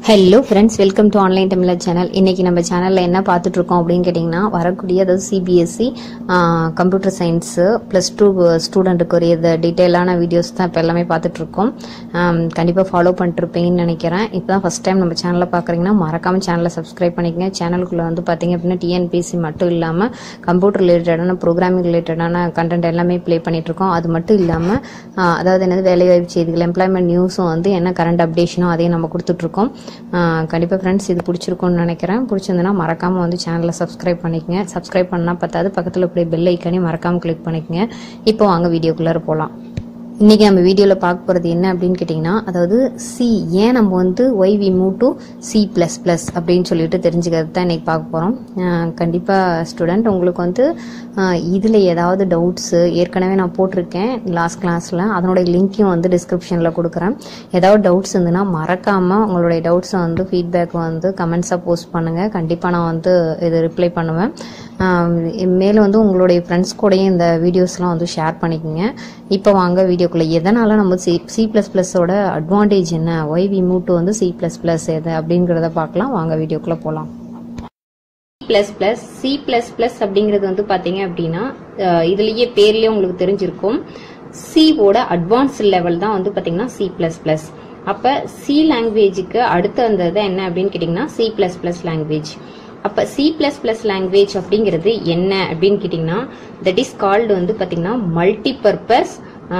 hello friends welcome to online தமிழர் channel இன்னைக்கு நம்ம சேனலில் என்ன பார்த்துட்டு இருக்கோம் அப்படின்னு கேட்டிங்கன்னா வரக்கூடிய அதாவது CBSE computer science plus two ஸ்டூடெண்ட்டுக்கு ஒரு இது டீட்டெயிலான வீடியோஸ் தான் இப்போ எல்லாமே பார்த்துட்டு இருக்கோம் கண்டிப்பாக ஃபாலோ பண்ணிட்டுருப்பீங்கன்னு நினைக்கிறேன் இப்போ தான் ஃபஸ்ட் டைம் நம்ம சேனலை பார்க்குறீங்கன்னா மறக்காம சேனலை சப்ஸ்கிரைப் பண்ணிக்கங்க சேனலுக்குள்ளே வந்து பார்த்தீங்க அப்படின்னா டிஎன்பிசி மட்டும் இல்லாமல் கம்ப்யூட்டர் ரிலேட்டடான ப்ரோக்ராமிங் ரிலேட்டடான கண்டென்ட் எல்லாமே ப்ளே பண்ணிட்டு இருக்கோம் அது மட்டும் இல்லாமல் அதாவது என்னது வேலைவாய்ப்பு செய்திகள் எம்ப்ளாய்மெண்ட் நியூஸும் வந்து என்ன கரண்ட் அப்டேஷனோ அதையும் நம்ம கொடுத்துட்ருக்கோம் கண்டிப்பாக ஃப்ரெண்ட்ஸ் இது பிடிச்சிருக்கும்னு நினைக்கிறேன் பிடிச்சிருந்துன்னா மறக்காமல் வந்து சேனலை சப்ஸ்கிரைப் பண்ணிக்கங்க சப்ஸ்கிரைப் பண்ணால் பத்தாது பக்கத்தில் இப்படி பெல் ஐக்கானே மறக்காமல் கிளிக் பண்ணிக்கங்க இப்போ வாங்க வீடியோக்குள்ளே போகலாம் இன்னைக்கு நம்ம வீடியோவில் பார்க்க போகிறது என்ன அப்படின்னு கேட்டிங்கன்னா அதாவது சி ஏன் நம்ம வந்து why we move to C plus plus அப்படின்னு சொல்லிட்டு தெரிஞ்சுக்கிறது தான் இன்னைக்கு பார்க்க போகிறோம் கண்டிப்பாக ஸ்டூடெண்ட் உங்களுக்கு வந்து இதில் ஏதாவது டவுட்ஸு ஏற்கனவே நான் போட்டிருக்கேன் லாஸ்ட் கிளாஸில் அதனுடைய லிங்க்கையும் வந்து டிஸ்கிரிப்ஷனில் கொடுக்குறேன் ஏதாவது டவுட்ஸ் இருந்துன்னா மறக்காமல் உங்களுடைய டவுட்ஸை வந்து ஃபீட்பேக் வந்து கமெண்ட்ஸாக போஸ்ட் பண்ணுங்கள் கண்டிப்பாக நான் வந்து இது ரிப்ளை பண்ணுவேன் மேலும் வந்து உங்களுடைய ஃப்ரெண்ட்ஸ் கூடயும் இந்த வீடியோஸ்லாம் வந்து ஷேர் பண்ணிக்கோங்க இப்போ வாங்க வீடியோக்குள்ளே எதனால் நம்ம சி சி ப்ளஸ் ப்ளஸோட அட்வான்டேஜ் என்ன ஒய் வி மூவ் டு வந்து சி ப்ளஸ் ப்ளஸ் எது அப்படிங்கிறத பார்க்கலாம் வாங்க வீடியோக்குள்ளே போகலாம் plus plus C plus plus அப்படிங்கிறது வந்து பார்த்தீங்க அப்படின்னா இதுலயே பேர்லயே உங்களுக்கு தெரிஞ்சிருக்கும் சிவோட அட்வான்ஸ் லெவல் தான் வந்து பார்த்தீங்கன்னா சி பிளஸ் பிளஸ் அப்ப சி லாங்குவேஜுக்கு அடுத்த அந்த இது என்ன அப்படின்னு கேட்டிங்கன்னா சி பிளஸ் பிளஸ் லாங்குவேஜ் அப்ப சி பிளஸ் பிளஸ் லாங்குவேஜ் அப்படிங்கிறது என்ன அப்படின்னு கேட்டிங்கன்னா தட் இஸ் கால்டு வந்து பார்த்தீங்கன்னா மல்டி பர்பஸ்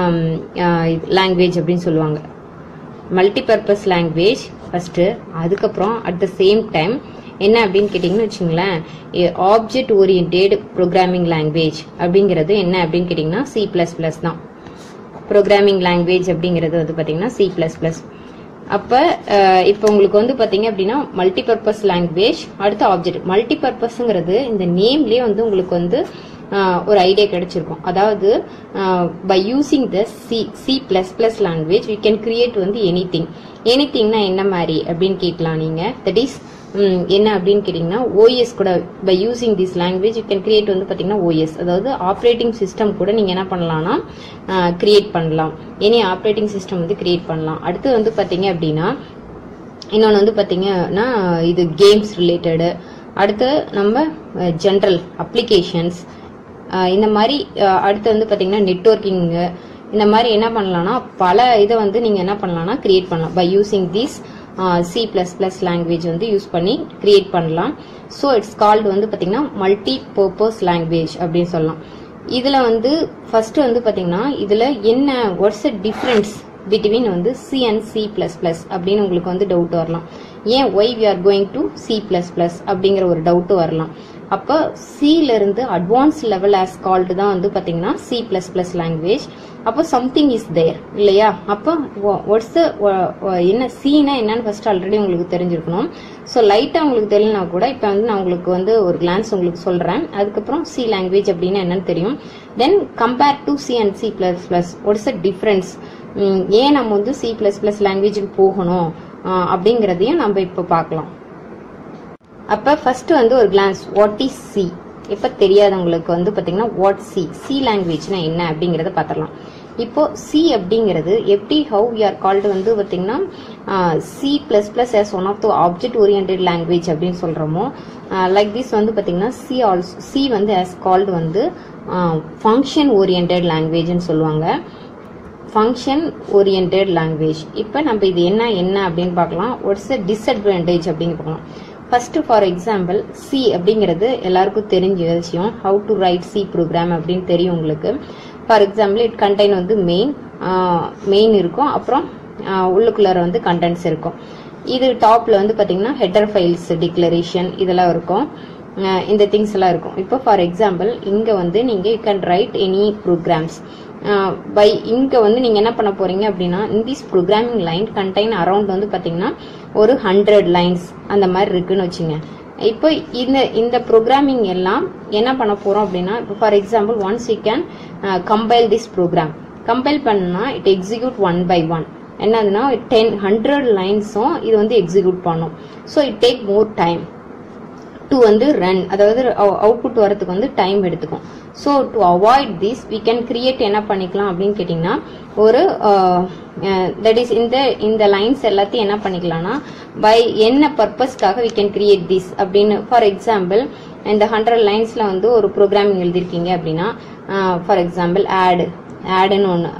லாங்குவேஜ் அப்படின்னு சொல்லுவாங்க மல்டி பர்பஸ் லாங்குவேஜ் ஃபர்ஸ்ட் அதுக்கப்புறம் அட் த சேம் டைம் என்ன அப்படின்னு கேட்டிங்கன்னு வச்சுங்களேன் ஆப்ஜெக்ட் ஓரியன்டெட் ப்ரோக்ராமிங் லாங்குவேஜ் அப்படிங்கிறது என்ன அப்படின்னு கேட்டிங்கன்னா சி பிளஸ் பிளஸ் தான் ப்ரோக்ராமிங் லாங்குவேஜ் அப்படிங்கிறது வந்து பார்த்தீங்கன்னா சி பிளஸ் பிளஸ் அப்போ இப்போ உங்களுக்கு வந்து பார்த்தீங்க அப்படின்னா மல்டி பர்பஸ் லாங்குவேஜ் அடுத்த ஆப்ஜெக்ட் மல்டி பர்பஸ்ங்கிறது இந்த நேம்லேயே வந்து உங்களுக்கு வந்து ஒரு ஐடியா கிடைச்சிருக்கும் அதாவது by using the C C plus plus language we can create வந்து எனி திங் எனி திங்னா என்ன மாதிரி அப்படின்னு கேட்கலாம் நீங்கள் தட் இஸ் என்ன அப்படின்னு கேட்டிங்கன்னா ஓஎஸ் கூட by using this language you can create வந்து பார்த்தீங்கன்னா ஓஎஸ் அதாவது ஆப்ரேட்டிங் சிஸ்டம் கூட நீங்கள் என்ன பண்ணலாம்னா கிரியேட் பண்ணலாம் எனி ஆப்ரேட்டிங் சிஸ்டம் வந்து கிரியேட் பண்ணலாம் அடுத்து வந்து பார்த்தீங்க அப்படின்னா இன்னொன்று வந்து பார்த்தீங்கன்னா இது கேம்ஸ் ரிலேட்டடு அடுத்து நம்ம ஜென்ரல் அப்ளிகேஷன்ஸ் இந்த மாதிரி அடுத்து வந்து பார்த்தீங்கன்னா நெட்ஒர்க்கிங்கு இந்த மாதிரி என்ன பண்ணலாம்னா பல இதை வந்து நீங்கள் என்ன பண்ணலாம்னா கிரியேட் பண்ணலாம் by using these C plus plus language வந்து யூஸ் பண்ணி கிரியேட் பண்ணலாம் ஸோ இட்ஸ் கால்டு வந்து பார்த்தீங்கன்னா மல்டி பர்பஸ் லாங்குவேஜ் அப்படின்னு சொல்லலாம் இதில் வந்து ஃபர்ஸ்ட் வந்து பார்த்தீங்கன்னா இதில் என்ன வாட்ஸ் அ டிஃப்ரென்ஸ் பிட்வீன் வந்து C and C plus plus அப்படின்னு உங்களுக்கு வந்து டவுட் வரலாம் ஏன் why we are going to C plus plus அப்படிங்கிற ஒரு டவுட்டு வரலாம் அப்போ சில இருந்து அட்வான்ஸ் லெவல் ஆஸ் கால்டு தான் வந்து பார்த்தீங்கன்னா சி பிளஸ் பிளஸ் லாங்குவேஜ் அப்போ சம்திங் இஸ் தேர் இல்லையா அப்போ வாட்ஸ் என்ன சீனா என்னன்னு ஃபர்ஸ்ட் ஆல்ரெடி உங்களுக்கு தெரிஞ்சிருக்கணும் ஸோ லைட்டாக உங்களுக்கு தெரியலனா கூட இப்போ வந்து நான் உங்களுக்கு வந்து ஒரு கிளான்ஸ் உங்களுக்கு சொல்கிறேன் அதுக்கப்புறம் சி லாங்குவேஜ் அப்படின்னா என்னன்னு தெரியும் then compare to C and C plus plus what's a difference ஏன் நம்ம வந்து சி பிளஸ் பிளஸ் லாங்குவேஜுக்கு போகணும் அப்படிங்கிறதையும் நம்ம இப்போ பார்க்கலாம் அப்போ ஃபர்ஸ்ட் வந்து ஒரு கிளான்ஸ் வாட் இஸ் சி இப்போ தெரியாதவங்களுக்கு வந்து பார்த்தீங்கன்னா வாட் சி சி லாங்குவேஜ்னா என்ன அப்படிங்கிறத பார்த்துடலாம் இப்போ சி அப்படிங்கிறது எப்படி ஹவு வி ஆர் கால்டு வந்து பார்த்தீங்கன்னா C plus plus is one of the object oriented language அப்படின்னு சொல்கிறோமோ லைக் திஸ் வந்து பார்த்தீங்கன்னா சி ஆல்சோ சி வந்து ஆஸ் கால்டு வந்து ஃபங்க்ஷன் ஓரியன்டெட் லாங்குவேஜ்னு சொல்லுவாங்க ஃபங்க்ஷன் ஓரியன்டெட் லாங்குவேஜ் இப்போ நம்ம இது என்ன என்ன அப்படின்னு பார்க்கலாம் வாட்ஸ் அ டிஸ்அட்வான்டேஜ் அப்படின்னு பார்க்கலாம் ஃபர்ஸ்ட் ஃபார் எக்ஸாம்பிள் சி அப்படிங்கிறது எல்லாருக்கும் தெரிஞ்ச விஷயம் how to write C program அப்படின்னு தெரியும் உங்களுக்கு ஃபார் எக்ஸாம்பிள் இட் கண்டெயின் வந்து மெயின் மெயின் இருக்கும் அப்புறம் உள்ளுக்குள்ளார வந்து கண்டென்ட்ஸ் இருக்கும் இது டாப்ல வந்து பார்த்தீங்கன்னா ஹெட்டர் ஃபைல்ஸ் டிக்ளரேஷன் இதெல்லாம் இருக்கும் இந்த திங்ஸ் எல்லாம் இருக்கும் இப்போ ஃபார் எக்ஸாம்பிள் இங்கே வந்து நீங்கள் you can write any programs by இங்கே வந்து நீங்கள் என்ன பண்ண போறீங்க அப்படின்னா in this programming line contain around வந்து பார்த்தீங்கன்னா ஒரு ஹண்ட்ரட் லைன்ஸ் அந்த மாதிரி இருக்குன்னு வச்சுங்க இப்போ இந்த இந்த ப்ரோக்ராமிங் எல்லாம் என்ன பண்ண போறோம் அப்படின்னா இப்போ for example once you can compile this program compile பண்ணா it execute one by one என்னதுன்னா டென் ஹண்ட்ரட் லைன்ஸும் இது வந்து எக்ஸிக்யூட் பண்ணும் so it take more time to வந்து ரன் அதாவது அவுட்புட் வரதுக்கு வந்து டைம் எடுத்துக்கும் so to avoid this we can create என்ன பண்ணிக்கலாம் அப்படின்னு கேட்டிங்கன்னா ஒரு தட் இஸ் இந்த இந்த லைன்ஸ் எல்லாத்தையும் என்ன பண்ணிக்கலாம்னா பை என்ன பர்பஸ்க்காக வி கேன் கிரியேட் திஸ் அப்படின்னு ஃபார் எக்ஸாம்பிள் இந்த ஹண்ட்ரட் லைன்ஸ்ல வந்து ஒரு ப்ரோக்ராமிங் எழுதிருக்கீங்க அப்படின்னா ஃபார் எக்ஸாம்பிள் ஆடு ஆடுன்னு ஒன்று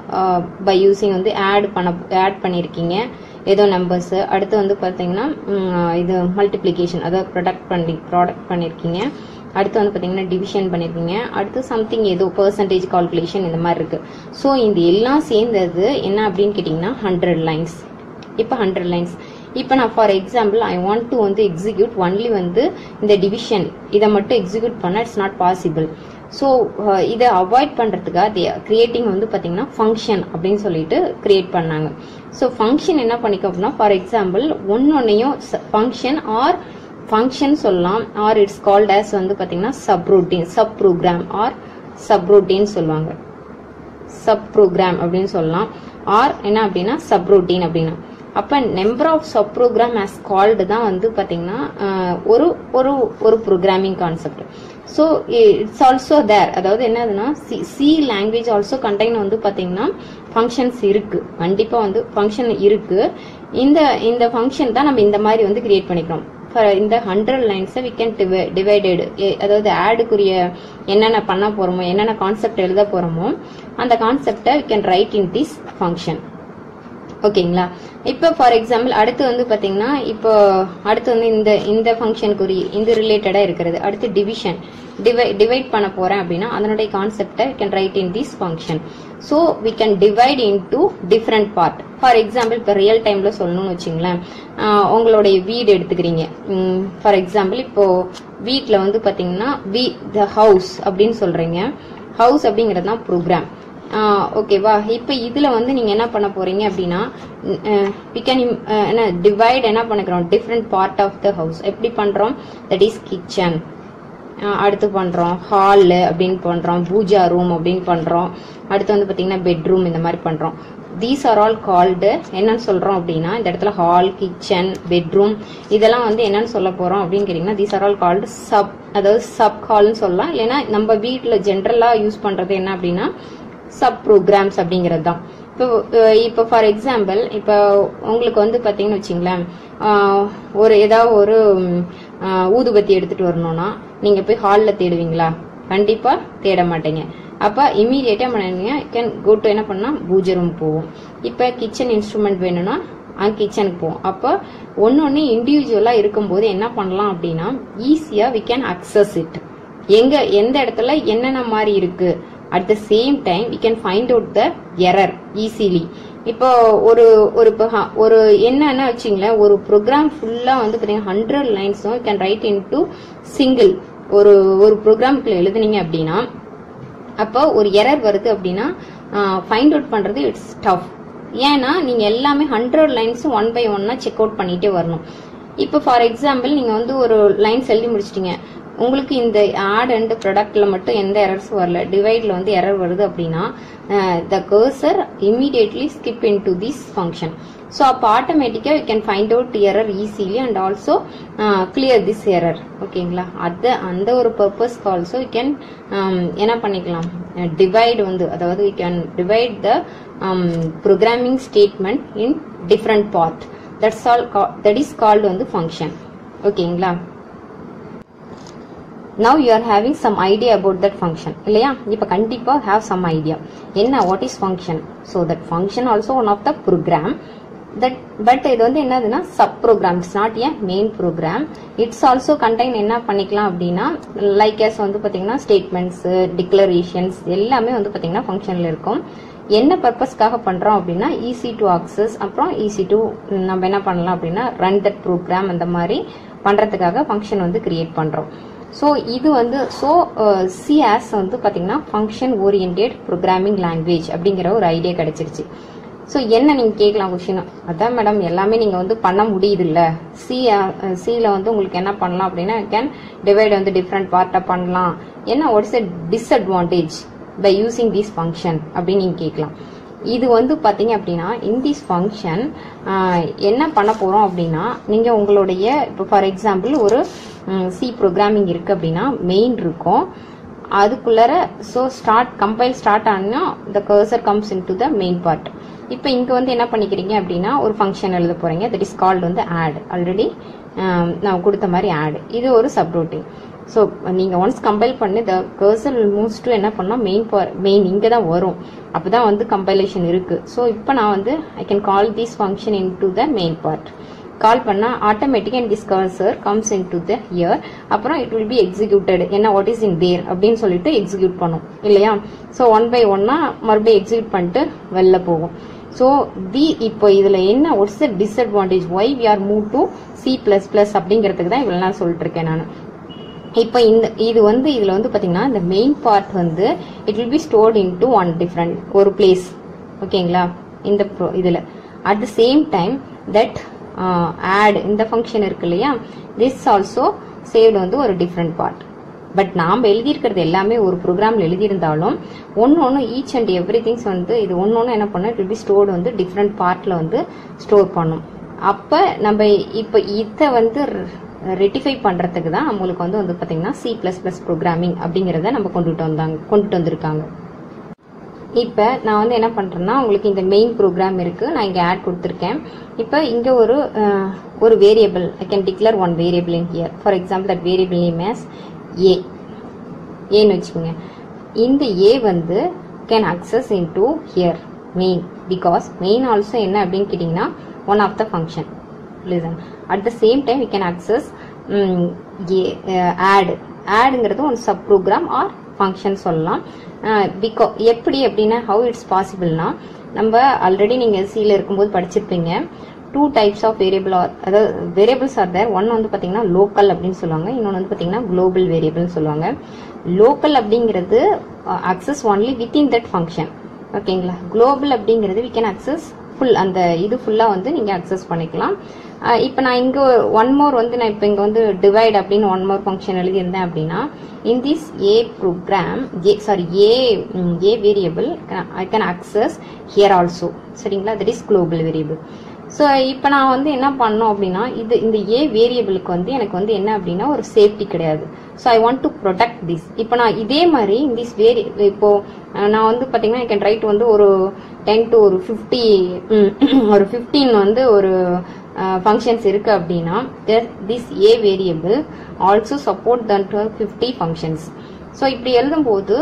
பை யூசிங் வந்து ஆட் பண்ண ஆட் பண்ணியிருக்கீங்க ஏதோ நம்பர்ஸ் அடுத்து வந்து பார்த்தீங்கன்னா உம், இது மல்டிப்ளிகேஷன் அதாவது ப்ராடக்ட் பண்ணி ப்ராடக்ட் பண்ணியிருக்கீங்க அடுத்து வந்து பார்த்தீங்கன்னா டிவிஷன் பண்ணியிருக்கீங்க அடுத்து சம்திங் ஏதோ பர்சன்டேஜ் கால்குலேஷன் இந்த மாதிரி இருக்கு ஸோ இந்த எல்லாம் சேர்ந்தது என்ன அப்படின்னு கேட்டிங்கன்னா ஹண்ட்ரட் லைன்ஸ் இப்போ ஹண்ட்ரட் லைன்ஸ் இப்போ நான் for example I want to வந்து எக்ஸிக்யூட் ஒன்லி வந்து இந்த டிவிஷன் இதை மட்டும் எக்ஸிக்யூட் பண்ண இட்ஸ் நாட் பாசிபிள் ஸோ இதை அவாய்ட் பண்ணுறதுக்காக கிரியேட்டிங் வந்து பார்த்தீங்கன்னா ஃபங்க்ஷன் அப்படின்னு சொல்லிட்டு கிரியேட் பண்ணாங்க ஸோ ஃபங்க்ஷன் என்ன பண்ணிக்கோ அப்படின்னா ஃபார் எக்ஸாம்பிள் ஒன்னொன்னையும் ஃபங்க்ஷன் ஆர் ஃபங்க்ஷன் சொல்லலாம் ஆர் இட்ஸ் கால்ட் as வந்து பார்த்தீங்கன்னா sub routine sub program or sub routine சொல்லுவாங்க சப் ப்ரோக்ராம் அப்படின்னு சொல்லலாம் ஆர் என்ன அப்படின்னா சப் routine அப்படின்னா அப்ப number of sub program as called தான் வந்து பாத்தீங்கன்னா அஹ், ஒரு ஒரு ஒரு programming concept so it's also there அதாவது என்னதுன்னா C C language also contain வந்து பாத்தீங்கன்னா ஃபங்க்ஷன்ஸ் இருக்கு கண்டிப்பா வந்து ஃபங்க்ஷன் இருக்கு இந்த இந்த ஃபங்க்ஷன் தான் நம்ம இந்த மாதிரி வந்து கிரியேட் பண்ணிக்கிறோம் For இந்த ஹண்ட்ரட் லைன்ஸை வி கேன் டிவைடட் அதாவது ஆடுக்குரிய என்னென்ன பண்ண போறோமோ என்னென்ன கான்செப்ட் எழுத போறோமோ அந்த கான்செப்டை we can write in this function ஓகேங்களா இப்போ ஃபார் எக்ஸாம்பிள் அடுத்து வந்து பாத்தீங்கன்னா இப்போ அடுத்து வந்து இந்த இந்த ஃபங்க்ஷனுக்குரிய இந்த ரிலேட்டடா இருக்கிறது அடுத்து டிவிஷன் டிவை டிவைட் பண்ண போறேன் அப்படின்னா அதனுடைய கான்செப்டை can write in this function so we can divide in to different part for example இப்போ ரியல் டைம்ல சொல்லணும்னு வச்சுங்களேன் ஆஹ் உங்களுடைய வீடு எடுத்துக்கிறீங்க ஃபார் எக்ஸாம்பிள் இப்போ வீட்டில் வந்து பாத்தீங்கன்னா வி த ஹவுஸ் அப்படின்னு சொல்றீங்க ஹவுஸ் அப்படிங்கிறது தான் ப்ரோக்ராம் ஓகேவா இப்போ இதுல வந்து நீங்க என்ன பண்ண போறீங்க அப்படின்னா வி கேன் என்ன டிவைட் என்ன பண்ணிக்கிறோம் different part of the house எப்படி பண்றோம் தட் இஸ் கிச்சன் அடுத்து பண்றோம் ஹால் அப்படின்னு பண்றோம் பூஜா ரூம் அப்படின்னு பண்றோம் அடுத்து வந்து பாத்தீங்கன்னா பெட்ரூம் இந்த மாதிரி பண்றோம் தீஸ் ஆர் ஆல் கால்டு என்னன்னு சொல்றோம் அப்படின்னா இந்த இடத்துல ஹால் கிச்சன் பெட்ரூம் இதெல்லாம் வந்து என்னன்னு சொல்ல போறோம் அப்படின்னு கேட்டீங்கன்னா these are all called sub அதாவது சப் ஹால்னு சொல்லலாம் இல்லைன்னா நம்ம வீட்டில் ஜென்ரலா யூஸ் பண்றது என்ன அப்படின்னா சப் ப்ரோக்ராம்ஸ் அப்படிங்கிறது தான் இப்போ அஹ் இப்போ ஃபார் எக்ஸாம்பிள் இப்போ உங்களுக்கு வந்து பார்த்தீங்கன்னு வச்சுங்களேன் ஆஹ் ஒரு ஏதாவது ஒரு ம், ஆஹ் ஊதுபத்தி எடுத்துட்டு வரணும்னா நீங்கள் போய் ஹாலில் தேடுவீங்களா கண்டிப்பாக தேட மாட்டீங்க அப்போ இமீடியட்டாக பண்ணுவீங்க கேன் கோ டு என்ன பண்ணால் பூஜை ரூம் போவோம் இப்போ கிச்சன் இன்ஸ்ட்ருமெண்ட் வேணும்னா அங்கே கிச்சனுக்கு போவோம் அப்போ ஒன்று ஒன்று இண்டிவிஜுவலாக இருக்கும்போது என்ன பண்ணலாம் அப்படின்னா ஈஸியாக வி கேன் அக்சஸ் இட் எங்க எந்த இடத்துல என்னென்ன மாதிரி இருக்கு at the same time we can find out the error easily இப்போ ஒரு ஒரு இப்போ ஹ- ஒரு என்னன்னா வச்சுங்களேன் ஒரு ப்ரோக்ராம் ஃபுல்லா வந்து பார்த்தீங்கன்னா ஹண்ட்ரட் லைன்ஸும் can write into single ஒரு ஒரு ப்ரோக்ராம்குள்ள எழுதுனீங்க அப்படின்னா அப்போ ஒரு எரர் வருது அப்படின்னா ஃபைண்ட் அவுட் பண்றது இட்ஸ் டஃப் ஏன்னா நீங்க எல்லாமே ஹண்ட்ரட் லைன்ஸ் ஒன் பை ஒன்னா செக் அவுட் பண்ணிட்டே வரணும் இப்போ ஃபார் எக்ஸாம்பிள் நீங்க வந்து ஒரு லைன்ஸ் எழுதி முடிச்சிட்டீங்க உங்களுக்கு இந்த ஆட் அண்ட் ப்ராடக்ட்ல மட்டும் எந்த எரர்ஸும் வரல டிவைட்ல வந்து எரர் வருது அப்படின்னா the cursor immediately skip in to this function so அப்போ ஆட்டோமேட்டிக்காக you can find out error easily and also clear this error ஓகேங்களா அது அந்த ஒரு பர்பஸ்க்கு ஆல்சோ யூ கேன் என்ன பண்ணிக்கலாம் டிவைட் வந்து அதாவது you can divide the programming statement in different part that's all that is called வந்து ஃபங்க்ஷன் ஓகேங்களா now you are having some idea about that function இல்லையா இப்ப கண்டிப்பா have some idea என்ன what is function so that function also one of the program that but இது வந்து என்னதுன்னா sub program it's not a main program it's also contain என்ன பண்ணிக்கலாம் அப்படின்னா லைக் எஸ் வந்து பாத்தீங்கன்னா ஸ்டேட்மெண்ட்ஸ் டிக்ளரேஷன்ஸ் எல்லாமே வந்து பாத்தீங்கன்னா ஃபங்க்ஷன்ல இருக்கும் என்ன பர்பஸ்க்காக பண்றோம் அப்படின்னா ஈஸி டு அக்சஸ் அப்புறம் ஈஸி டு நம்ம என்ன பண்ணலாம் அப்படின்னா ரன் தட் ப்ரோக்ராம் அந்த மாதிரி பண்றதுக்காக ஃபங்க்ஷன் வந்து கிரியேட் பண்றோம் ஸோ இது வந்து ஸோ சிஆஸ் வந்து பார்த்தீங்கன்னா ஃபங்க்ஷன் ஓரியன்டட் ப்ரோக்ராமிங் லாங்குவேஜ் அப்படிங்கிற ஒரு ஐடியா கிடைச்சிருச்சு ஸோ என்ன நீங்கள் கேட்கலாம் கொஷின் அதான் மேடம் எல்லாமே நீங்கள் வந்து பண்ண முடியுது இல்லை சி சியில் வந்து உங்களுக்கு என்ன பண்ணலாம் அப்படின்னா கேன் டிவைட் வந்து டிஃப்ரெண்ட் பார்ட்டாக பண்ணலாம் என்ன what's a disadvantage by using this function அப்படின்னு நீங்கள் கேட்கலாம் இது வந்து பார்த்தீங்க அப்படின்னா இன் திஸ் ஃபங்க்ஷன் என்ன பண்ண போகிறோம் அப்படின்னா நீங்கள் உங்களுடைய இப்போ ஃபார் எக்ஸாம்பிள் ஒரு சி ப்ரோக்ராமிங் இருக்குது அப்படின்னா மெயின் இருக்கும் அதுக்குள்ளார ஸோ ஸ்டார்ட் கம்பைல் ஸ்டார்ட் ஆனால் the cursor comes in to the main part இப்போ இங்கே வந்து என்ன பண்ணிக்கிறீங்க அப்படின்னா ஒரு ஃபங்க்ஷன் எழுத போகிறீங்க தட் இஸ் கால்டு வந்து ஆட் ஆல்ரெடி நான் கொடுத்த மாதிரி ஆட் இது ஒரு சப்ரோட்டிங் ஸோ நீங்கள் ஒன்ஸ் கம்பைல் பண்ணி த கர்சர் மூவ்ஸ் டு என்ன பண்ணால் மெயின் மெயின் இங்கே தான் வரும் அப்போ தான் வந்து கம்பைலேஷன் இருக்குது ஸோ இப்போ நான் வந்து I can call this function in to the main part call பண்ணால் automatic and this cursor comes in to the ear அப்புறம் இட் வில் பி எக்ஸிக்யூட்டட் என்ன வாட் இஸ் இன் தேர் அப்படின்னு சொல்லிட்டு எக்ஸிக்யூட் பண்ணும் இல்லையா ஸோ ஒன் பை ஒன்னா மறுபடியும் execute பண்ணிட்டு வெளில போகும் ஸோ தி இப்போ இதில் என்ன what's the disadvantage why we are move to C plus plus அப்படிங்கிறதுக்கு தான் இவ்வளோ நாள் சொல்லிட்டு இருக்கேன் நான் இப்போ இந்த இது வந்து இதில் வந்து பார்த்தீங்கன்னா இந்த மெயின் பார்ட் வந்து it will be stored in to one different ஒரு பிளேஸ் ஓகேங்களா இந்த இதில் at the same time that add இந்த ஃபங்க்ஷன் இருக்கு இல்லையா திஸ் ஆல்சோ சேவ்டு வந்து ஒரு டிஃப்ரெண்ட் பார்ட் பட் நாம் எழுதியிருக்கிறது எல்லாமே ஒரு ப்ரோக்ராமில் எழுதியிருந்தாலும் ஒன்று ஒன்று ஈச் அண்ட் எவ்ரி திங்ஸ் வந்து இது ஒன்று ஒன்று என்ன பண்ண இட் பி ஸ்டோர்டு வந்து டிஃப்ரெண்ட் பார்ட்டில் வந்து ஸ்டோர் பண்ணும் அப்போ நம்ம இப்போ இதை வந்து ரெட்டிஃபை பண்ணுறதுக்கு தான் நம்மளுக்கு வந்து வந்து பார்த்தீங்கன்னா சி ப்ளஸ் ப்ளஸ் ப்ரோக்ராமிங் அப்படிங்கிறத நம்ம கொண்டுட்டு வந்தாங்க கொண்டுட்டு வந்திருக்காங்க இப்போ நான் வந்து என்ன பண்ணுறேன்னா உங்களுக்கு இந்த மெயின் ப்ரோக்ராம் இருக்குது நான் இங்கே ஆட் கொடுத்துருக்கேன் இப்போ இங்கே ஒரு ஒரு variable I can declare one variable in here for example that variable name as A ஏன்னு வச்சுக்கோங்க இந்த ஏ வந்து can access in to here main because main also என்ன அப்படின்னு கேட்டிங்கன்னா one of the function listen at the same time we can access add ஆடுங்கிறது one sub program or function சொல்லலாம் பிகா எப்படி அப்படின்னா ஹவு இட்ஸ் பாசிபிள்னா நம்ம ஆல்ரெடி நீங்கள் சியில் இருக்கும்போது படிச்சிருப்பீங்க two types of variable are அதாவது வேரியபிள்ஸ் ஆர் தேர் ஒன் வந்து பார்த்தீங்கன்னா லோக்கல் அப்படின்னு சொல்லுவாங்க இன்னொன்று வந்து பார்த்தீங்கன்னா குளோபல் வேரியபிள்னு சொல்லுவாங்க லோக்கல் அப்படிங்கிறது access only within that function ஓகேங்களா குளோபல் அப்படிங்கிறது வி கேன் அக்சஸ் ஃபுல் அந்த இது ஃபுல்லாக வந்து நீங்கள் அக்சஸ் பண்ணிக்கலாம் இப்போ நான் இங்கே ஒன் மோர் வந்து நான் இப்போ இங்கே வந்து டிவைட் அப்படின்னு ஒன் மோர் ஃபங்க்ஷன் எழுதியிருந்தேன் அப்படின்னா in this A program A sorry A A variable I can access here also சரிங்களா that is global variable so இப்போ நான் வந்து என்ன பண்ணோம் அப்படின்னா இது இந்த ஏ வேரியபிளுக்கு வந்து எனக்கு வந்து என்ன அப்படின்னா ஒரு சேஃப்டி கிடையாது so I want to protect this இப்போ நான் இதே மாதிரி திஸ் வேரி இப்போ நான் வந்து பார்த்தீங்கன்னா ஐ கேன் ரைட் வந்து ஒரு டென் டு ஒரு ஃபிஃப்டி ஒரு ஃபிஃப்டீன் வந்து ஒரு ஃபங்க்ஷன்ஸ் இருக்கு அப்படின்னா this A variable also support then to fifty functions so இப்படி எழுதும்போது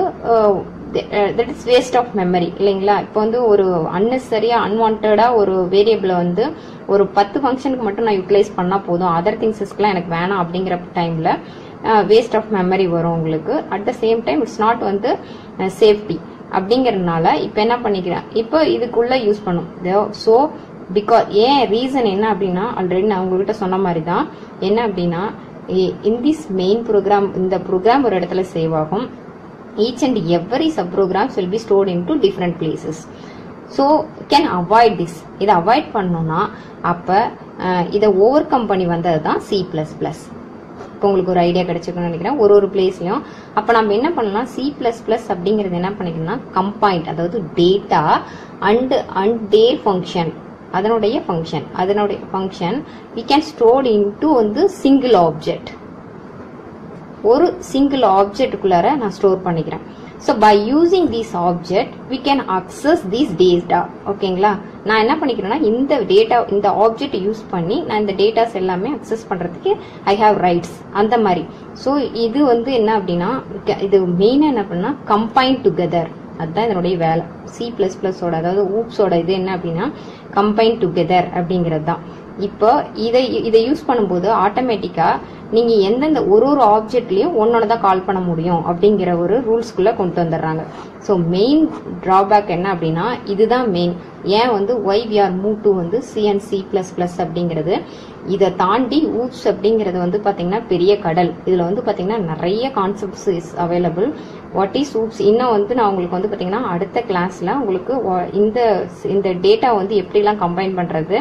that is waste of memory இல்லைங்களா இப்போ வந்து ஒரு அன்னெசரியா அன்வான்டா ஒரு வேரியபிளை வந்து ஒரு பத்து ஃபங்க்ஷனுக்கு மட்டும் நான் யூட்டிலைஸ் பண்ணால் போதும் அதர் திங்ஸஸ்க்குலாம் எனக்கு வேணாம் அப்படிங்கிற டைமில் வேஸ்ட் ஆஃப் மெமரி வரும் உங்களுக்கு at the same time it's not வந்து சேஃப்டி அப்படிங்கறதுனால இப்போ என்ன பண்ணிக்கிறேன் இப்போ இதுக்குள்ள யூஸ் பண்ணும் ஸோ பிகாஸ் ஏன் ரீசன் என்ன அப்படின்னா ஆல்ரெடி நான் உங்ககிட்ட சொன்ன மாதிரி தான் என்ன அப்படின்னா இன் திஸ் மெயின் ப்ரோக்ராம் இந்த ப்ரோக்ராம் ஒரு இடத்துல சேவ் ஆகும் each and every sub programs will be stored in to different places so can avoid this இதை அவாய்ட் பண்ணோம்னா அப்போ இதை ஓவர் கம் பண்ணி வந்தது தான் சி ப்ளஸ் ப்ளஸ் இப்போ உங்களுக்கு ஒரு ஐடியா கிடைச்சிருக்குன்னு நினைக்கிறேன் ஒரு ஒரு பிளேஸ்லையும் அப்போ நம்ம என்ன பண்ணலாம் சி ப்ளஸ் ப்ளஸ் அப்படிங்கிறது என்ன பண்ணிக்கணும்னா கம்பைன்ட் அதாவது data and and their function அதனுடைய ஃபங்க்ஷன் அதனுடைய function we can stored into வந்து சிங்கிள் ஆப்ஜெக்ட் ஒரு சிங்கிள் ஆப்ஜெக்டுக்குள்ளார நான் ஸ்டோர் பண்ணிக்கிறேன் so by using these object we can access these data ஓகேங்களா நான் என்ன பண்ணிக்கிறேன்னா இந்த டேட்டா இந்த ஆப்ஜெக்ட் யூஸ் பண்ணி நான் இந்த டேட்டாஸ் எல்லாமே அக்சஸ் பண்ணுறதுக்கு ஐ ஹாவ் ரைட்ஸ் அந்த மாதிரி ஸோ இது வந்து என்ன அப்படின்னா இது மெயினாக என்ன பண்ணா கம்பைன் டுகெதர் அதுதான் இதனுடைய வேலை சி பிளஸ் பிளஸோட அதாவது ஊப்ஸோட இது என்ன அப்படின்னா கம்பைன் டுகெதர் அப்படிங்கிறது தான் இப்போ இதை இதை யூஸ் பண்ணும்போது ஆட்டோமேட்டிக்காக நீங்கள் எந்தெந்த ஒரு ஒரு ஆப்ஜெக்ட்லையும் ஒன்னொன்று தான் கால் பண்ண முடியும் அப்படிங்கிற ஒரு ரூல்ஸ்குள்ளே கொண்டு வந்துடுறாங்க ஸோ மெயின் ட்ராபேக் என்ன அப்படின்னா இதுதான் மெயின் ஏன் வந்து why we are move to வந்து C and C plus plus அப்படிங்கிறது இதை தாண்டி ஊப்ஸ் அப்படிங்கிறது வந்து பார்த்தீங்கன்னா பெரிய கடல் இதில் வந்து பார்த்தீங்கன்னா நிறைய concepts is available what is OOPS இன்னும் வந்து நான் உங்களுக்கு வந்து பார்த்தீங்கன்னா அடுத்த கிளாஸில் உங்களுக்கு இந்த இந்த டேட்டா வந்து எப்படிலாம் கம்பைன் பண்ணுறது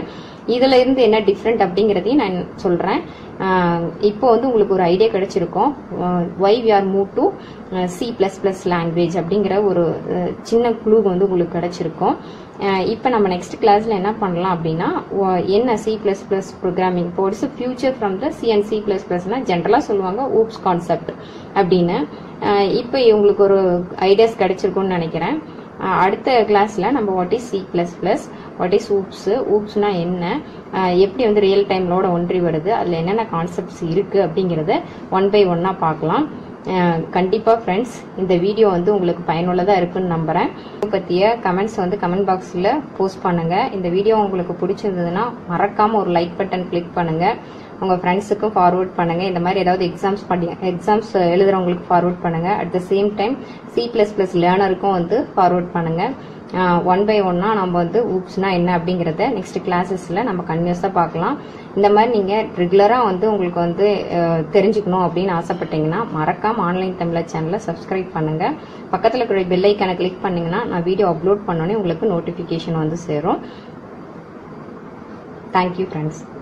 இதுல இருந்து என்ன டிஃப்ரெண்ட் அப்படிங்கிறதையும் நான் சொல்றேன் ஆஹ் இப்போ வந்து உங்களுக்கு ஒரு ஐடியா கிடைச்சிருக்கும் why we are move to C plus plus language அப்படிங்கிற ஒரு அஹ், சின்ன குழு வந்து உங்களுக்கு கிடைச்சிருக்கும் இப்போ நம்ம நெக்ஸ்ட் கிளாஸ்ல என்ன பண்ணலாம் அப்படின்னா ஒ- என்ன C plus plus programming ports future from the C and C plus பிளஸ்னா ஜென்ரலாக சொல்லுவாங்க ஊப்ஸ் கான்செப்ட் அப்படின்னு இப்போ உங்களுக்கு ஒரு ஐடியாஸ் கிடைச்சிருக்கும்னு நினைக்கிறேன் அஹ் அடுத்த கிளாஸ்ல நம்ம what is C plus plus what is OOPS ஊப்ஸ்னா என்ன அஹ் எப்படி வந்து ரியல் டைம்லோட ஒன்றி வருது அதில் என்னென்ன கான்செப்ட்ஸ் இருக்கு அப்படிங்கிறத ஒன் பை ஒன்னா பார்க்கலாம் அஹ் கண்டிப்பா ஃப்ரெண்ட்ஸ் இந்த வீடியோ வந்து உங்களுக்கு பயனுள்ளதா இருக்குன்னு நம்புறேன் இதை பத்திய கமெண்ட்ஸ் வந்து கமெண்ட் பாக்ஸ்ல போஸ்ட் பண்ணுங்க இந்த வீடியோ உங்களுக்கு பிடிச்சிருந்ததுன்னா மறக்காம ஒரு லைக் பட்டன் கிளிக் பண்ணுங்க உங்க ஃப்ரெண்ட்ஸுக்கும் ஃபார்வர்ட் பண்ணுங்க இந்த மாதிரி ஏதாவது எக்ஸாம்ஸ் படி எக்ஸாம்ஸ் எழுதுறவங்களுக்கு ஃபார்வர்ட் பண்ணுங்க at the same time C plus plus லேர்னருக்கும் வந்து ஃபார்வர்ட் பண்ணுங்க ஒன் பை ஒன்னா நம்ம வந்து ஊப்ஸ்னா என்ன அப்படிங்கறத நெக்ஸ்ட் கிளாஸஸ்ல நம்ம கன்யூஸா பார்க்கலாம் இந்த மாதிரி நீங்க ரெகுலரா வந்து உங்களுக்கு வந்து அஹ், தெரிஞ்சுக்கணும் அப்படின்னு ஆசைப்பட்டீங்கன்னா மறக்காம ஆன்லைன் தமிழர் சேனலை சப்ஸ்கிரைப் பண்ணுங்க பக்கத்துல இருக்கிற பெல் ஐக்கானை கிளிக் பண்ணீங்கன்னா நான் வீடியோ அப்லோட் பண்ணோன்னே உங்களுக்கு நோட்டிபிகேஷன் வந்து சேரும் தேங்க்யூ ஃப்ரெண்ட்ஸ்